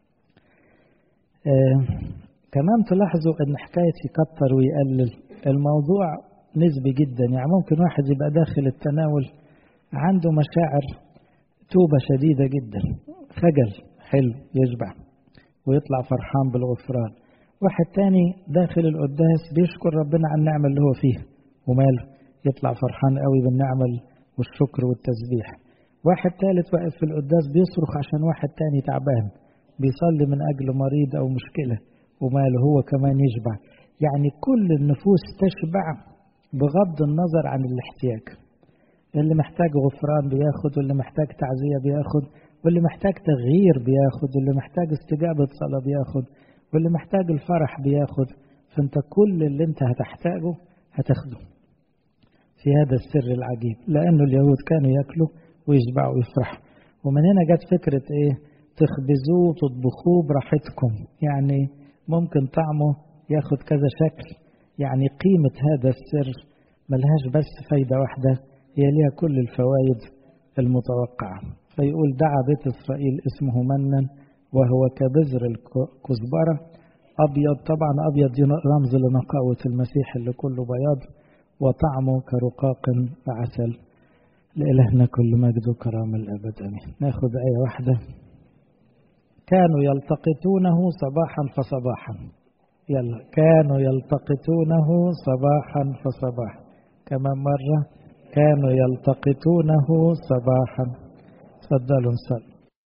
Speaker 1: اه كمان تلاحظوا ان حكاية يكتر ويقلل الموضوع نسبي جدا يعني ممكن واحد يبقى داخل التناول عنده مشاعر توبة شديدة جدا خجل حلو يشبع ويطلع فرحان بالغفران واحد تاني داخل القداس بيشكر ربنا على النعمة اللي هو فيها وماله يطلع فرحان قوي بالنعمة والشكر والتسبيح واحد تالت واقف في القداس بيصرخ عشان واحد تاني تعبان بيصلي من أجل مريض أو مشكلة وماله هو كمان يشبع يعني كل النفوس تشبع بغض النظر عن الاحتياج اللي محتاج غفران بياخد واللي محتاج تعزية بياخد واللي محتاج تغيير بياخد واللي محتاج استجابة صلاة بياخد واللي محتاج الفرح بياخد فانت كل اللي انت هتحتاجه هتاخده في هذا السر العجيب لأنه اليهود كانوا ياكلوا ويشبعوا ويفرحوا ومن هنا جت فكرة ايه تخبزوه وتطبخوه براحتكم يعني ممكن طعمه ياخد كذا شكل يعني قيمة هذا السر ملهاش بس فايدة واحدة هي ليها كل الفوائد المتوقعة فيقول دعا بيت إسرائيل اسمه منا وهو كبذر الكزبرة أبيض طبعا أبيض دي رمز لنقاوة المسيح اللي كله بياض وطعمه كرقاق وعسل لإلهنا كل مجد وكرامة الأبد أمين ناخذ آية واحدة كانوا يلتقطونه صباحا فصباحا يلا كانوا يلتقطونه صباحا فصباحا كمان مرة كانوا يلتقطونه صباحا تفضلوا نصلي